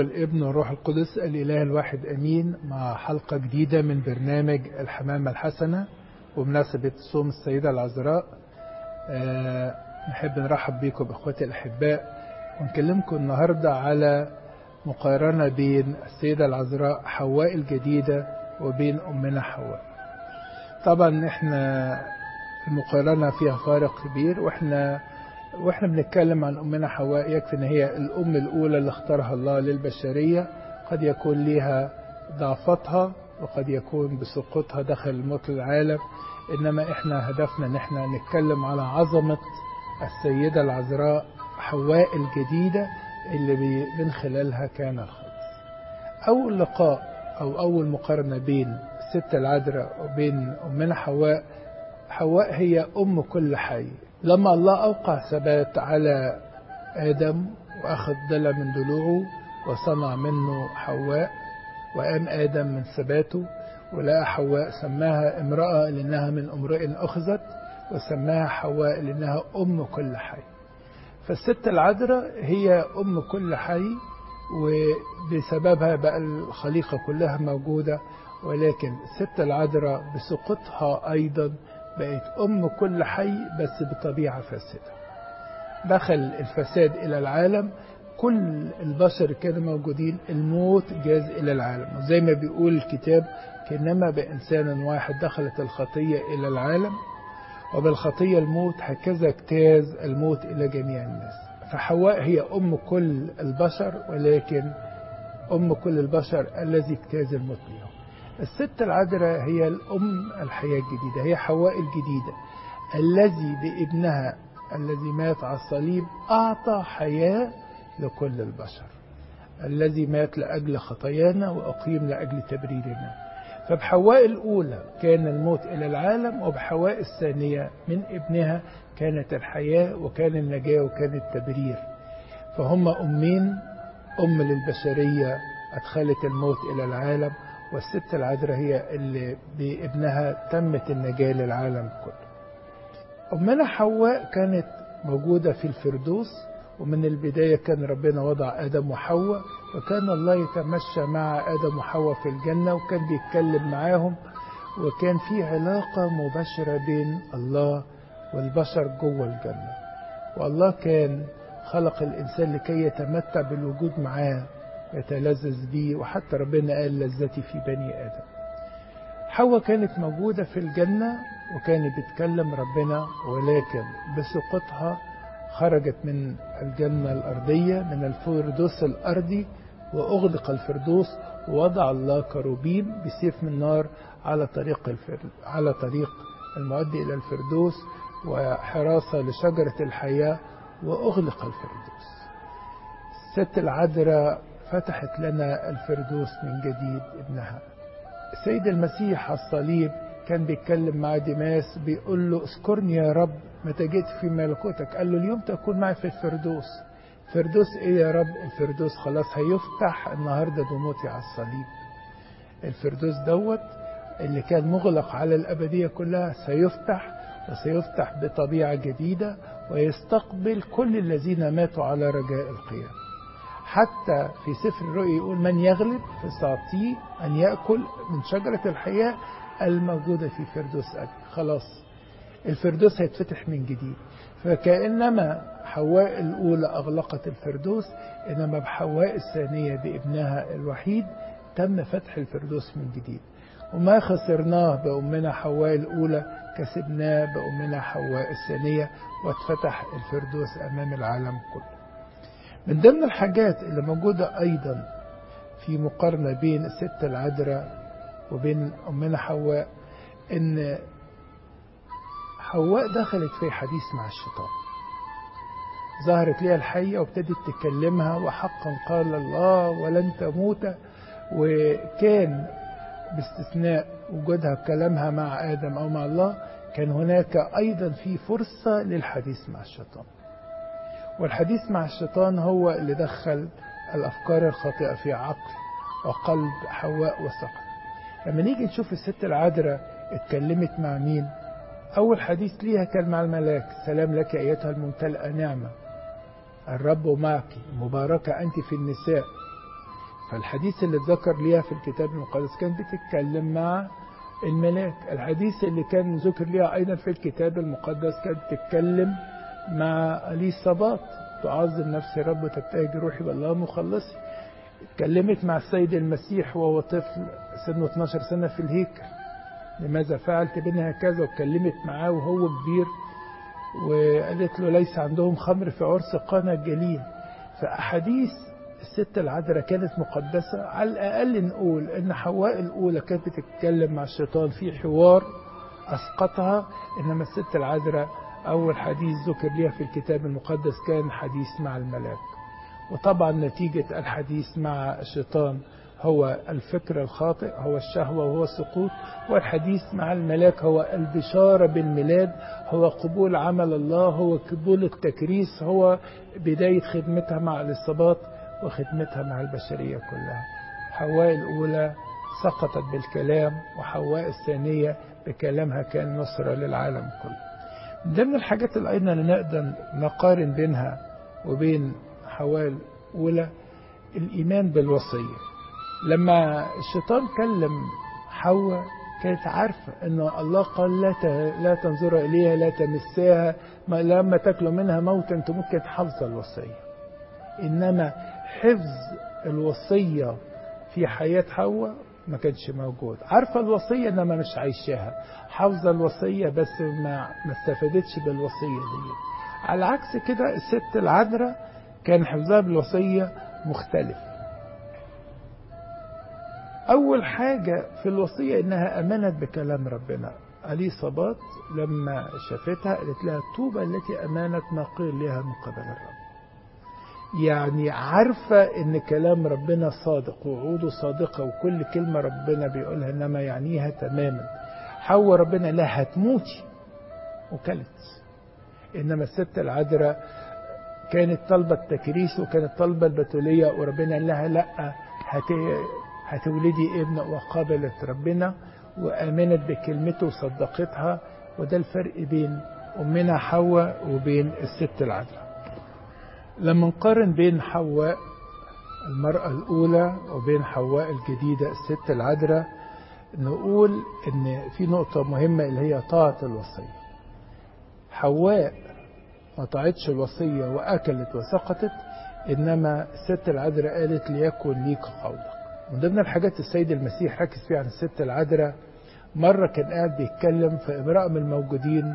والابن والروح القدس الإله الواحد أمين مع حلقة جديدة من برنامج الحمامة الحسنة وبمناسبة صوم السيدة العذراء أه نحب نرحب بكم إخواتي الأحباء ونكلمكم النهاردة على مقارنة بين السيدة العذراء حواء الجديدة وبين أمنا حواء طبعا احنا المقارنة فيها فارق كبير واحنا واحنا بنتكلم عن أمنا حواء يكفي ان هي الأم الأولى اللي اختارها الله للبشرية قد يكون لها ضعفتها وقد يكون بسقوطها دخل الموت للعالم إنما احنا هدفنا ان احنا نتكلم على عظمة السيدة العذراء حواء الجديدة اللي من خلالها كان الخلاص أول لقاء أو أول مقارنة بين الست العذراء وبين أمنا حواء حواء هي أم كل حي لما الله أوقع ثبات على آدم وأخذ ضلع من ضلوعه وصنع منه حواء وقام آدم من ثباته ولقى حواء سماها امرأة لأنها من امرئ أخذت وسماها حواء لأنها أم كل حي فالست العذراء هي أم كل حي وبسببها بقى الخليقة كلها موجودة ولكن الست العذراء بسقوطها أيضا بقت أم كل حي بس بطبيعة فاسدة دخل الفساد إلى العالم كل البشر كانوا موجودين الموت جاز إلى العالم وزي ما بيقول الكتاب كإنما بإنسان واحد دخلت الخطية إلى العالم وبالخطية الموت هكذا اجتاز الموت إلى جميع الناس فحواء هي أم كل البشر ولكن أم كل البشر الذي اجتاز الموت لهم الست العذراء هي الأم الحياة الجديدة هي حواء الجديدة الذي بابنها الذي مات على الصليب أعطى حياة لكل البشر الذي مات لأجل خطايانا وأقيم لأجل تبريرنا فبحواء الأولى كان الموت إلى العالم وبحواء الثانية من ابنها كانت الحياة وكان النجاة وكان التبرير فهم أمين أم للبشرية أدخلت الموت إلى العالم والست العذراء هي اللي بابنها تمت النجاة للعالم كله أمنا حواء كانت موجودة في الفردوس ومن البداية كان ربنا وضع آدم وحواء وكان الله يتمشى مع آدم وحواء في الجنة وكان بيتكلم معاهم وكان في علاقة مباشرة بين الله والبشر جوه الجنة والله كان خلق الإنسان لكي يتمتع بالوجود معاه يتلذذ بيه وحتى ربنا قال لذتي في بني آدم حواء كانت موجودة في الجنة وكانت بتكلم ربنا ولكن بسقوطها خرجت من الجنة الأرضية من الفردوس الأرضي وأغلق الفردوس ووضع الله كروبيم بسيف من نار على طريق الفر... على طريق المؤدي إلى الفردوس وحراسة لشجرة الحياة وأغلق الفردوس الست العذراء فتحت لنا الفردوس من جديد ابنها السيد المسيح على الصليب كان بيتكلم مع ديماس بيقول له اذكرني يا رب متى جيت في ملكوتك قال له اليوم تكون معي في الفردوس فردوس ايه يا رب الفردوس خلاص هيفتح النهاردة بموتي على الصليب الفردوس دوت اللي كان مغلق على الأبدية كلها سيفتح وسيفتح بطبيعة جديدة ويستقبل كل الذين ماتوا على رجاء القيام حتى في سفر الرؤيا يقول من يغلب فسأعطيه أن يأكل من شجرة الحياة الموجودة في فردوس أبي خلاص الفردوس هيتفتح من جديد فكأنما حواء الأولى أغلقت الفردوس إنما بحواء الثانية بابنها الوحيد تم فتح الفردوس من جديد وما خسرناه بأمنا حواء الأولى كسبناه بأمنا حواء الثانية واتفتح الفردوس أمام العالم كله من ضمن الحاجات اللي موجودة أيضا في مقارنة بين الست العذراء وبين أمنا حواء إن حواء دخلت في حديث مع الشيطان ظهرت ليها الحية وابتدت تكلمها وحقا قال الله ولن تموت وكان باستثناء وجودها بكلامها مع آدم أو مع الله كان هناك أيضا في فرصة للحديث مع الشيطان والحديث مع الشيطان هو اللي دخل الأفكار الخاطئة في عقل وقلب حواء وسقط لما نيجي نشوف الست العذراء اتكلمت مع مين أول حديث ليها كان مع الملاك سلام لك أيتها الممتلئة نعمة الرب معك مباركة أنت في النساء فالحديث اللي اتذكر ليها في الكتاب المقدس كانت بتتكلم مع الملاك الحديث اللي كان ذكر ليها أيضا في الكتاب المقدس كانت بتتكلم مع اليصابات تعظم نفسي رب وتبتهج روحي بالله مخلصي اتكلمت مع السيد المسيح وهو طفل سنه 12 سنة في الهيكل لماذا فعلت بنا هكذا واتكلمت معاه وهو كبير وقالت له ليس عندهم خمر في عرس قانا الجليل فأحاديث الست العذراء كانت مقدسة على الأقل نقول إن حواء الأولى كانت بتتكلم مع الشيطان في حوار أسقطها إنما الست العذراء أول حديث ذكر ليها في الكتاب المقدس كان حديث مع الملاك وطبعا نتيجة الحديث مع الشيطان هو الفكر الخاطئ هو الشهوة وهو السقوط والحديث مع الملاك هو البشارة بالميلاد هو قبول عمل الله هو قبول التكريس هو بداية خدمتها مع الإصابات وخدمتها مع البشرية كلها حواء الأولى سقطت بالكلام وحواء الثانية بكلامها كان نصرة للعالم كله من ضمن الحاجات اللي أيضا نقدر نقارن بينها وبين حواء الأولى الإيمان بالوصية لما الشيطان كلم حواء كانت عارفة أن الله قال لا لا تنظر إليها لا تمساها لما تاكلوا منها موتا أنتم ممكن حافظة الوصية إنما حفظ الوصية في حياة حواء ما كانش موجود عارفة الوصية إنما مش عايشاها حافظة الوصية بس ما ما استفادتش بالوصية دي على العكس كده الست العذراء كان حفظها بالوصية مختلف أول حاجة في الوصية إنها أمنت بكلام ربنا علي صبات لما شافتها قالت لها طوبى التي أمانت ما قيل لها من قبل الرب يعني عارفة إن كلام ربنا صادق ووعوده صادقة وكل كلمة ربنا بيقولها إنما يعنيها تماما حواء ربنا لا هتموتي وكلت إنما الست العذراء كانت طالبة التكريس وكانت طالبة البتولية وربنا قال لها لا هت... هتولدي ابن وقابلت ربنا وآمنت بكلمته وصدقتها وده الفرق بين أمنا حواء وبين الست العذراء لما نقارن بين حواء المرأة الأولى وبين حواء الجديدة الست العذراء نقول إن في نقطة مهمة اللي هي طاعة الوصية حواء ما طاعتش الوصية وأكلت وسقطت إنما الست العذراء قالت ليكن ليك قولك من ضمن الحاجات السيد المسيح ركز فيها عن الست العذراء مرة كان قاعد بيتكلم فامرأة من الموجودين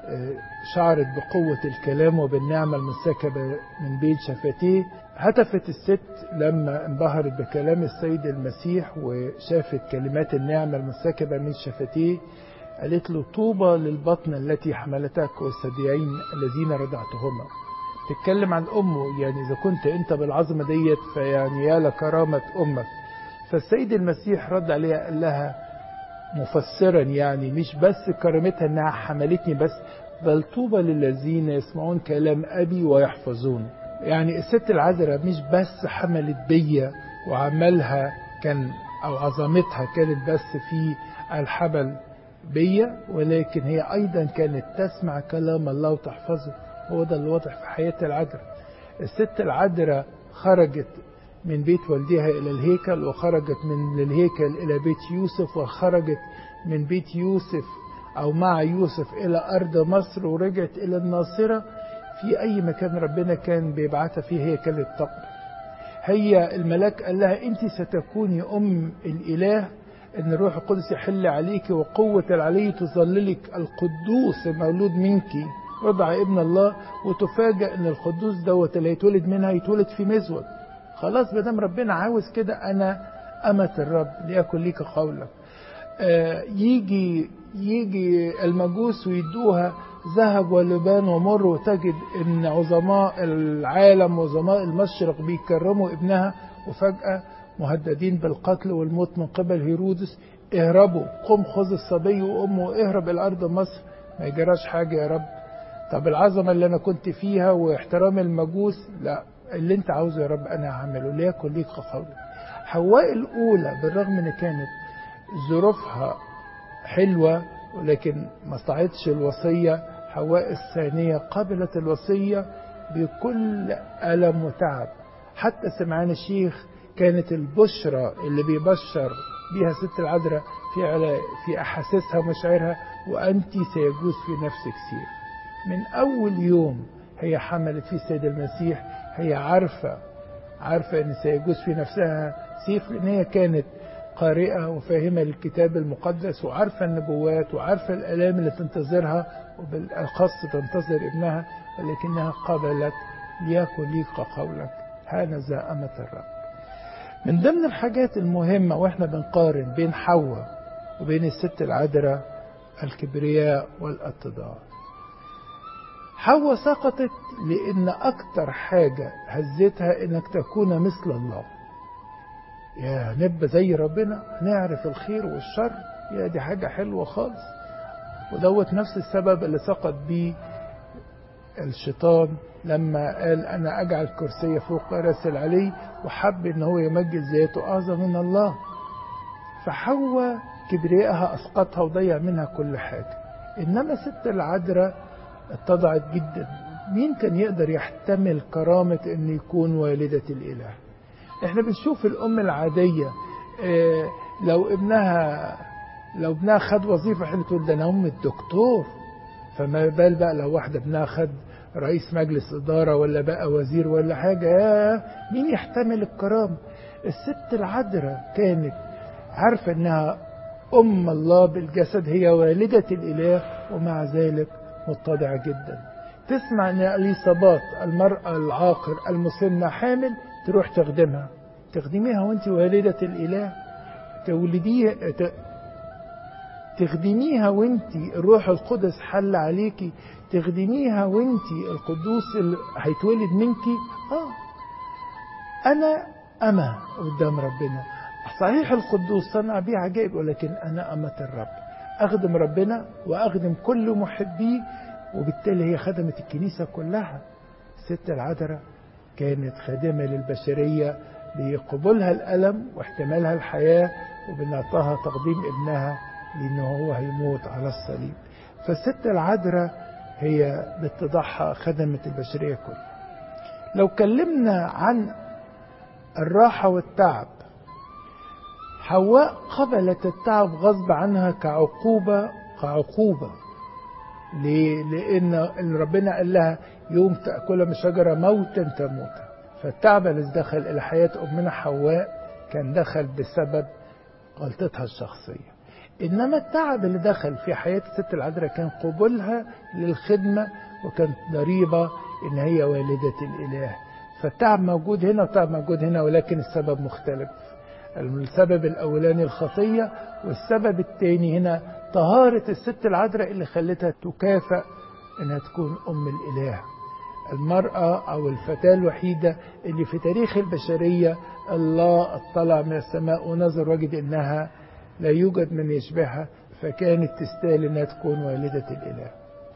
شعرت بقوة الكلام وبالنعمة المنسكبة من بين شفتيه هتفت الست لما انبهرت بكلام السيد المسيح وشافت كلمات النعمة المنسكبة من شفتيه قالت له طوبى للبطن التي حملتك والثديين الذين رضعتهما تتكلم عن أمه يعني إذا كنت أنت بالعظمة ديت فيعني يا لكرامة أمك فالسيد المسيح رد عليها قال لها مفسرا يعني مش بس كرامتها انها حملتني بس بل طوبى للذين يسمعون كلام ابي ويحفظونه يعني الست العذراء مش بس حملت بيا وعملها كان او عظمتها كانت بس في الحبل بيا ولكن هي ايضا كانت تسمع كلام الله وتحفظه هو ده اللي واضح في حياة العذراء الست العذراء خرجت من بيت والدها إلى الهيكل وخرجت من الهيكل إلى بيت يوسف وخرجت من بيت يوسف أو مع يوسف إلى أرض مصر ورجعت إلى الناصرة في أي مكان ربنا كان بيبعتها فيه هي كانت تقبل هي الملاك قال لها أنت ستكوني أم الإله أن الروح القدس يحل عليك وقوة العلي تظللك القدوس المولود منك رضع ابن الله وتفاجأ أن القدوس دوت اللي هيتولد منها يتولد في مزود خلاص ما دام ربنا عاوز كده انا امة الرب ليكن ليك قولك آه يجي يجي المجوس ويدوها ذهب ولبان ومر وتجد ان عظماء العالم وعظماء المشرق بيكرموا ابنها وفجأة مهددين بالقتل والموت من قبل هيرودس اهربوا قم خذ الصبي وامه اهرب الى ارض مصر ما يجراش حاجة يا رب طب العظمة اللي انا كنت فيها واحترام المجوس لا اللي انت عاوزه يا رب انا هعمله ليكن ليك قولك حواء الاولى بالرغم ان كانت ظروفها حلوة ولكن ما استطاعتش الوصية حواء الثانية قبلت الوصية بكل ألم وتعب حتى سمعان الشيخ كانت البشرى اللي بيبشر بيها ست العذراء في على في احاسيسها ومشاعرها وانت سيجوز في نفسك سير من اول يوم هي حملت فيه السيد المسيح هي عارفه عارفه ان سيجوز في نفسها سيف لان هي كانت قارئة وفاهمة للكتاب المقدس وعارفة النبوات وعارفة الآلام اللي تنتظرها وبالأخص تنتظر ابنها ولكنها قبلت ليكن ليك قولك هذا أمة الرب من ضمن الحاجات المهمة واحنا بنقارن بين حواء وبين الست العذراء الكبرياء والاتضاع حواء سقطت لأن أكتر حاجة هزتها إنك تكون مثل الله يا نبقى زي ربنا نعرف الخير والشر يا دي حاجة حلوة خالص ودوت نفس السبب اللي سقط بيه الشيطان لما قال أنا أجعل كرسي فوق راس العلي وحب إن هو يمجد ذاته أعظم من الله فحواء كبريائها أسقطها وضيع منها كل حاجة إنما ست العذراء اتضعت جدا مين كان يقدر يحتمل كرامة إن يكون والدة الإله احنا بنشوف الأم العادية اه لو ابنها لو ابنها خد وظيفة احنا تقول ده أنا أم الدكتور فما بال بقى لو واحدة ابنها خد رئيس مجلس إدارة ولا بقى وزير ولا حاجة يا مين يحتمل الكرامة الست العذراء كانت عارفة انها أم الله بالجسد هي والدة الإله ومع ذلك متضعة جدا تسمع ان اليصابات المرأة العاقر المسنة حامل تروح تخدمها تخدميها وانت والدة الإله تولديها تخدميها وانت الروح القدس حل عليكي تخدميها وانت القدوس اللي هيتولد منك اه انا اما قدام ربنا صحيح القدوس صنع بيه عجائب ولكن انا امة الرب اخدم ربنا واخدم كل محبيه وبالتالي هي خدمت الكنيسة كلها الست العذراء كانت خادمة للبشرية بقبولها الألم واحتمالها الحياة وبنعطاها تقديم ابنها لأنه هو هيموت على الصليب فالست العذراء هي باتضاعها خدمت البشرية كلها لو كلمنا عن الراحة والتعب حواء قبلت التعب غصب عنها كعقوبة كعقوبة ليه؟ لأن ربنا قال لها يوم تأكل من شجرة موتا تموت فالتعب الذي دخل إلى حياة أمنا حواء كان دخل بسبب غلطتها الشخصية إنما التعب اللي دخل في حياة الست العذراء كان قبولها للخدمة وكانت ضريبة إن هي والدة الإله فالتعب موجود هنا والتعب موجود هنا ولكن السبب مختلف السبب الأولاني الخطية والسبب الثاني هنا طهارة الست العذراء اللي خلتها تكافئ انها تكون ام الاله المرأة او الفتاة الوحيدة اللي في تاريخ البشرية الله اطلع من السماء ونظر وجد انها لا يوجد من يشبهها فكانت تستاهل انها تكون والدة الاله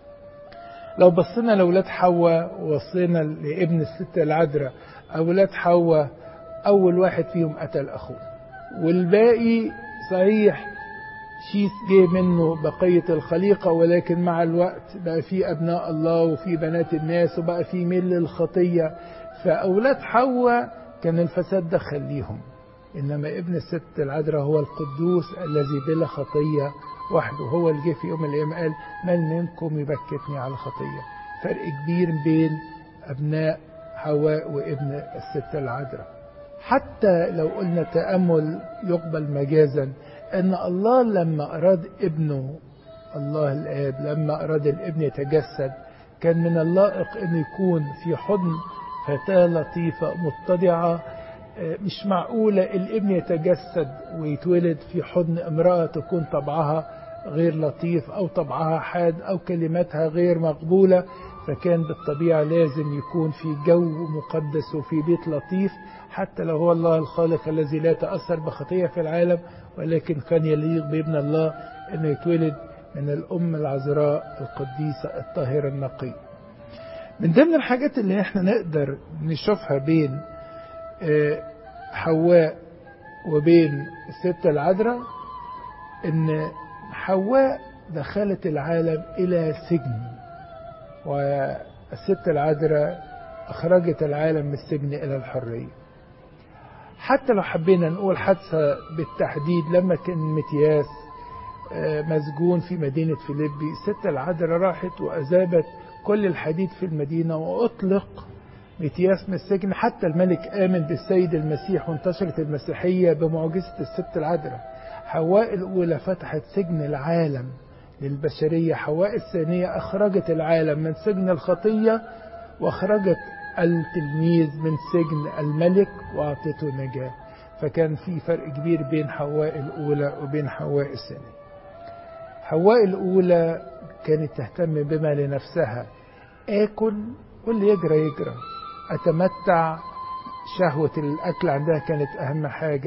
لو بصينا لأولاد حواء ووصينا لابن الست العذراء أولاد حواء أول واحد فيهم قتل أخوه والباقي صحيح شيث جه منه بقية الخليقة ولكن مع الوقت بقى في أبناء الله وفي بنات الناس وبقى في ميل للخطية فأولاد حواء كان الفساد دخل ليهم إنما ابن الست العذراء هو القدوس الذي بلا خطية وحده هو اللي جه في يوم من الأيام قال من منكم يبكتني على خطية فرق كبير بين أبناء حواء وابن الست العذراء حتى لو قلنا تأمل يقبل مجازا ان الله لما اراد ابنه الله الاب لما اراد الابن يتجسد كان من اللائق انه يكون في حضن فتاة لطيفة متضعة مش معقولة الابن يتجسد ويتولد في حضن امرأة تكون طبعها غير لطيف او طبعها حاد او كلماتها غير مقبولة فكان بالطبيعة لازم يكون في جو مقدس وفي بيت لطيف حتى لو هو الله الخالق الذي لا تأثر بخطية في العالم ولكن كان يليق بابن الله انه يتولد من الام العذراء القديسة الطاهرة النقية من ضمن الحاجات اللي احنا نقدر نشوفها بين حواء وبين الستة العذراء ان حواء دخلت العالم الى سجن والست العذراء اخرجت العالم من السجن الى الحرية حتى لو حبينا نقول حادثة بالتحديد لما كان متياس مسجون في مدينة فيليبي الست العذراء راحت وأذابت كل الحديد في المدينة وأطلق متياس من السجن حتى الملك آمن بالسيد المسيح وانتشرت المسيحية بمعجزة الست العذراء حواء الأولى فتحت سجن العالم للبشرية حواء الثانية أخرجت العالم من سجن الخطية وأخرجت التلميذ من سجن الملك وأعطته نجاة فكان في فرق كبير بين حواء الأولى وبين حواء الثانية حواء الأولى كانت تهتم بما لنفسها آكل واللي يجرى يجرى أتمتع شهوة الأكل عندها كانت أهم حاجة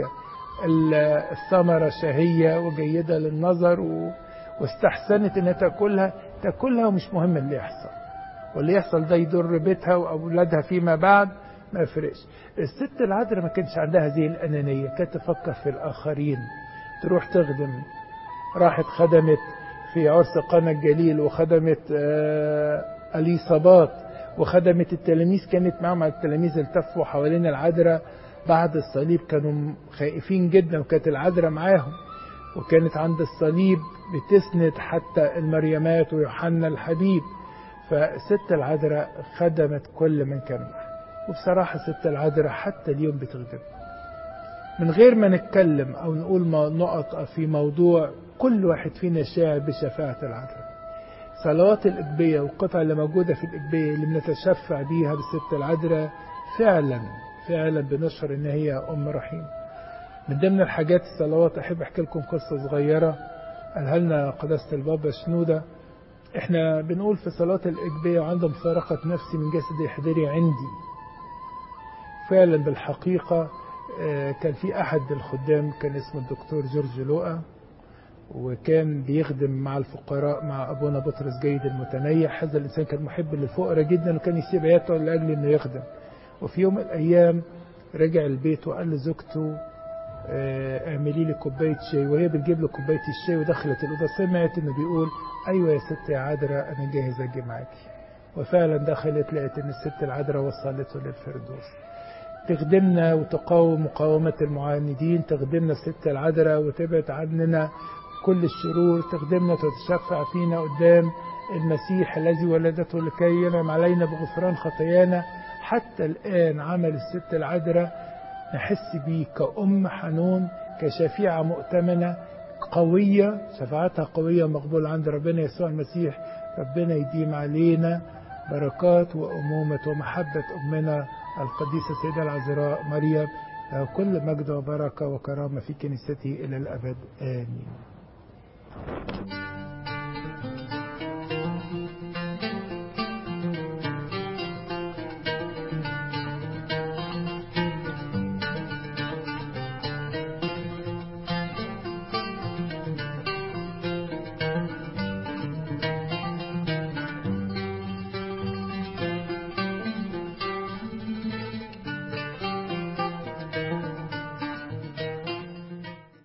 الثمرة شهية وجيدة للنظر و... واستحسنت انها تاكلها تاكلها ومش مهم اللي يحصل واللي يحصل ده يضر بيتها واولادها فيما بعد ما يفرقش الست العذراء ما كانش عندها هذه الانانيه كانت تفكر في الاخرين تروح تخدم راحت خدمت في عرس قنا الجليل وخدمت اليصابات وخدمت التلاميذ كانت معهم التلاميذ التفوا حوالين العذراء بعد الصليب كانوا خائفين جدا وكانت العذراء معاهم وكانت عند الصليب بتسند حتى المريمات ويوحنا الحبيب فست العذراء خدمت كل من كان معها وبصراحة ست العذراء حتى اليوم بتخدم من غير ما نتكلم أو نقول نقط في موضوع كل واحد فينا شاعر بشفاعة العذراء صلوات الإقبية والقطع اللي موجودة في الإقبية اللي بنتشفع بيها بالست العذراء فعلا فعلا بنشعر إن هي أم رحيم من ضمن الحاجات الصلوات أحب أحكي لكم قصة صغيرة قالها لنا قداسة البابا شنودة احنا بنقول في صلاة الإجبية وعند مفارقة نفسي من جسدي احضري عندي فعلا بالحقيقة كان في أحد الخدام كان اسمه الدكتور جورج لوقا وكان بيخدم مع الفقراء مع أبونا بطرس جيد المتنيح هذا الإنسان كان محب للفقراء جدا وكان يسيب عيادته لأجل أنه يخدم وفي يوم من الأيام رجع البيت وقال لزوجته اعملي لي كوباية شاي وهي بتجيب له كوباية الشاي ودخلت الأوضة سمعت إنه بيقول أيوة يا ست يا عذراء أنا جاهز أجي معاكي وفعلا دخلت لقيت إن الست العذراء وصلته للفردوس تخدمنا وتقاوم مقاومة المعاندين تخدمنا الست العذراء وتبعد عننا كل الشرور تخدمنا وتتشفع فينا قدام المسيح الذي ولدته لكي ينعم علينا بغفران خطايانا حتى الآن عمل الست العذراء نحس بيه كأم حنون كشفيعة مؤتمنة قوية شفاعتها قوية مقبولة عند ربنا يسوع المسيح ربنا يديم علينا بركات وأمومة ومحبة أمنا القديسة السيدة العذراء مريم له كل مجد وبركة وكرامة في كنيسته إلى الأبد آمين